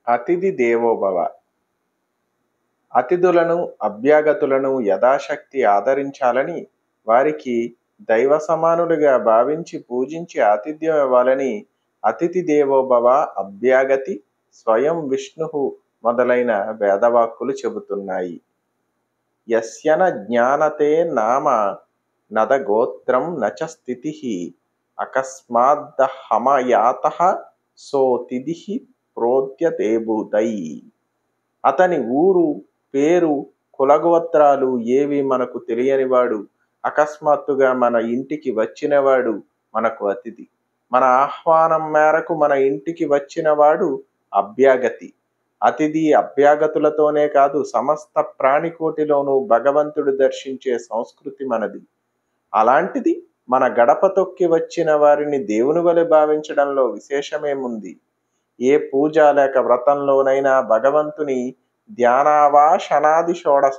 అతిథి దేవోభవ అతిథులను అభ్యాగతులను యథాశక్తి ఆదరించాలని వారికి దైవ సమానులుగా భావించి పూజించి ఆతిథ్యం ఇవ్వాలని అతిథి దేవోభవ అభ్యాగతి స్వయం విష్ణు మొదలైన వేదవాక్కులు చెబుతున్నాయి యస్యన జ్ఞానతే నామ నద గోత్రం నచ స్థితి అకస్మాద్దహమయాత సోతిథి ప్రోద్యతేబుదై అతని ఊరు పేరు కులగోత్రాలు ఏవి మనకు తెలియనివాడు అకస్మాత్తుగా మన ఇంటికి వచ్చినవాడు మనకు అతిథి మన ఆహ్వానం మేరకు మన ఇంటికి వచ్చినవాడు అభ్యాగతి అతిథి అభ్యాగతులతోనే కాదు సమస్త ప్రాణికోటిలోనూ భగవంతుడు దర్శించే సంస్కృతి మనది అలాంటిది మన గడప తొక్కి వచ్చిన వారిని దేవుని వలె భావించడంలో విశేషమేముంది ఏ పూజ లేక వ్రతంలోనైనా భగవంతుని ధ్యానావా శనాది షోడస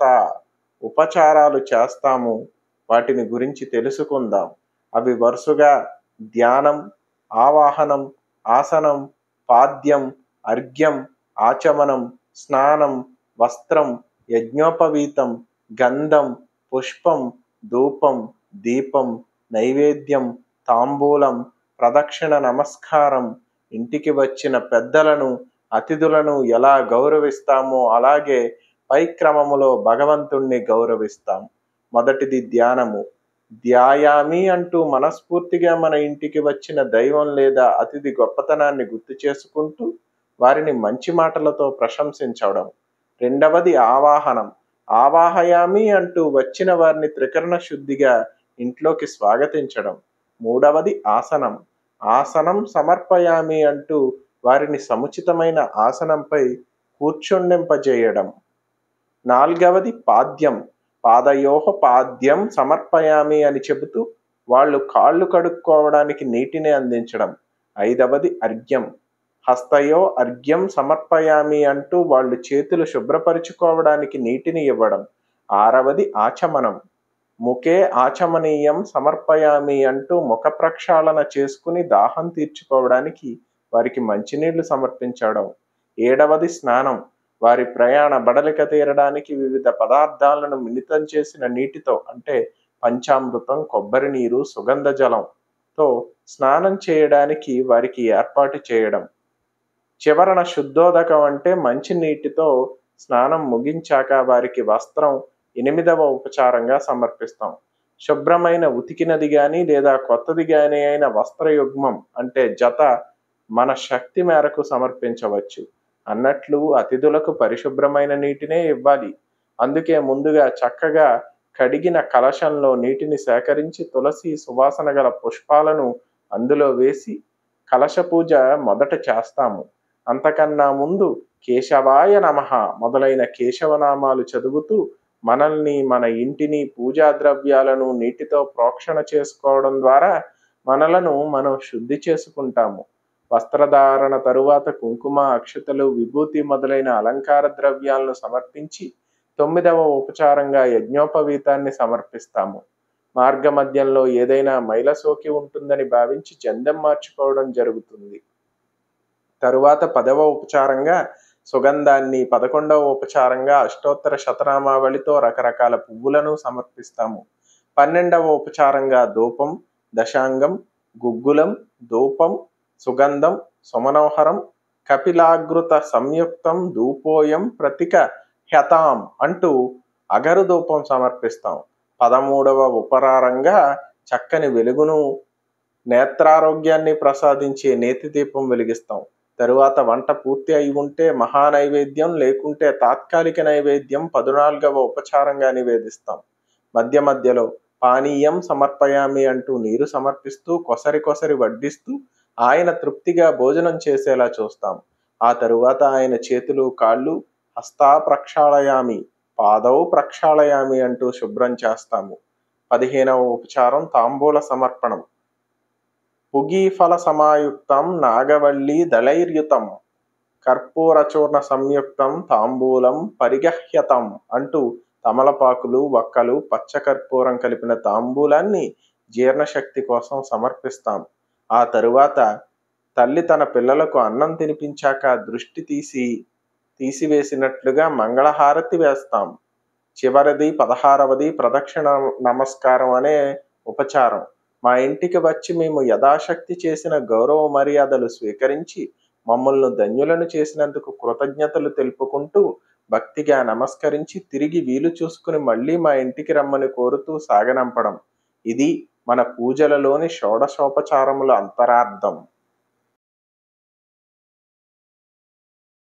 ఉపచారాలు చేస్తాము వాటిని గురించి తెలుసుకుందాం అవి వరుసగా ధ్యానం ఆవాహనం ఆసనం పాద్యం అర్ఘ్యం ఆచమనం స్నానం వస్త్రం యజ్ఞోపవీతం గంధం పుష్పం ధూపం దీపం నైవేద్యం తాంబూలం ప్రదక్షిణ నమస్కారం ఇంటికి వచ్చిన పెద్దలను అతిథులను ఎలా గౌరవిస్తామో అలాగే పై క్రమములో భగవంతుణ్ణి గౌరవిస్తాం మొదటిది ధ్యానము ధ్యాయామి అంటూ మనస్ఫూర్తిగా మన ఇంటికి వచ్చిన దైవం లేదా అతిథి గొప్పతనాన్ని గుర్తు చేసుకుంటూ వారిని మంచి మాటలతో ప్రశంసించడం రెండవది ఆవాహనం ఆవాహయామి అంటూ వచ్చిన వారిని త్రికరణ శుద్ధిగా ఇంట్లోకి స్వాగతించడం మూడవది ఆసనం ఆసనం సమర్పయామి అంటూ వారిని సముచితమైన ఆసనంపై కూర్చుండింపజేయడం నాలుగవది పాద్యం పాదయోహ పాద్యం సమర్పయామి అని చెబుతూ వాళ్ళు కాళ్ళు కడుక్కోవడానికి నీటిని అందించడం ఐదవది అర్ఘ్యం హస్తయో అర్ఘ్యం సమర్పయామి అంటూ వాళ్ళు చేతులు శుభ్రపరుచుకోవడానికి నీటిని ఇవ్వడం ఆరవది ఆచమనం ముఖే ఆచమనీయం సమర్పయామి అంటూ ముఖ ప్రక్షాళన చేసుకుని దాహం తీర్చుకోవడానికి వారికి మంచినీళ్లు సమర్పించడం ఏడవది స్నానం వారి ప్రయాణ బడలిక తీరడానికి వివిధ పదార్థాలను మిళితం చేసిన నీటితో అంటే పంచామృతం కొబ్బరి నీరు సుగంధ జలంతో స్నానం చేయడానికి వారికి ఏర్పాటు చేయడం చివరన శుద్ధోదకం అంటే మంచి నీటితో స్నానం ముగించాక వారికి వస్త్రం ఎనిమిదవ ఉపచారంగా సమర్పిస్తాం శుభ్రమైన ఉతికినది కానీ లేదా కొత్తది కానీ అయిన వస్త్రయుగ్మం అంటే జత మన శక్తి మేరకు సమర్పించవచ్చు అన్నట్లు అతిథులకు పరిశుభ్రమైన నీటినే ఇవ్వాలి అందుకే ముందుగా చక్కగా కడిగిన కలశంలో నీటిని సేకరించి తులసి సువాసన గల పుష్పాలను అందులో వేసి కలశ పూజ మొదట చేస్తాము అంతకన్నా ముందు కేశవాయ నమ మొదలైన కేశవనామాలు చదువుతూ మనల్ని మన ఇంటిని పూజా ద్రవ్యాలను నీటితో ప్రోక్షణ చేసుకోవడం ద్వారా మనలను మనం శుద్ధి చేసుకుంటాము వస్త్రధారణ తరువాత కుంకుమ అక్షతలు విభూతి మొదలైన అలంకార ద్రవ్యాలను సమర్పించి తొమ్మిదవ ఉపచారంగా యజ్ఞోపవీతాన్ని సమర్పిస్తాము మార్గమధ్యంలో ఏదైనా మైల సోకి ఉంటుందని భావించి చందం మార్చుకోవడం జరుగుతుంది తరువాత పదవ ఉపచారంగా సుగంధాన్ని పదకొండవ ఉపచారంగా అష్టోత్తర శతనామావళితో రకరకాల పువ్వులను సమర్పిస్తాము పన్నెండవ ఉపచారంగా ధూపం దశాంగం గుగ్గులం ధూపం సుగంధం సుమనోహరం కపిలాగృత సంయుక్తం ధూపోయం ప్రతిక హ్యతాం అంటూ అగరు ధూపం సమర్పిస్తాం పదమూడవ ఉపరారంగా చక్కని వెలుగును నేత్రారోగ్యాన్ని ప్రసాదించే నేతి దీపం వెలిగిస్తాం తరువాత వంట పూర్తి అయి ఉంటే మహా నైవేద్యం లేకుంటే తాత్కాలిక నైవేద్యం పద్నాలుగవ ఉపచారంగా నివేదిస్తాం మధ్య మధ్యలో పానీయం సమర్పయామి అంటూ నీరు సమర్పిస్తూ కొసరి కొసరి వడ్డిస్తూ ఆయన తృప్తిగా భోజనం చేసేలా చూస్తాం ఆ తరువాత ఆయన చేతులు కాళ్ళు హస్తా ప్రక్షాళయామి పాదవు ప్రక్షాళయామి అంటూ శుభ్రం చేస్తాము పదిహేనవ ఉపచారం తాంబూల సమర్పణం పుగీఫల సమాయుక్తం నాగవల్లి దళైర్యుతం కర్పూరచూర్ణ సంయుక్తం తాంబూలం పరిగహ్యతం అంటూ తమలపాకులు వక్కలు పచ్చకర్పూరం కలిపిన తాంబూలాన్ని జీర్ణశక్తి కోసం సమర్పిస్తాం ఆ తరువాత తల్లి తన పిల్లలకు అన్నం తినిపించాక దృష్టి తీసి తీసివేసినట్లుగా మంగళహారతి వేస్తాం చివరిది పదహారవది ప్రదక్షిణ నమస్కారం అనే ఉపచారం మా ఇంటికి వచ్చి మేము యథాశక్తి చేసిన గౌరవ మర్యాదలు స్వీకరించి మమ్మల్ని ధన్యులను చేసినందుకు కృతజ్ఞతలు తెలుపుకుంటూ భక్తిగా నమస్కరించి తిరిగి వీలు చూసుకుని మళ్ళీ మా ఇంటికి రమ్మని కోరుతూ సాగనంపడం ఇది మన పూజలలోని షోడశోపచారముల అంతరార్థం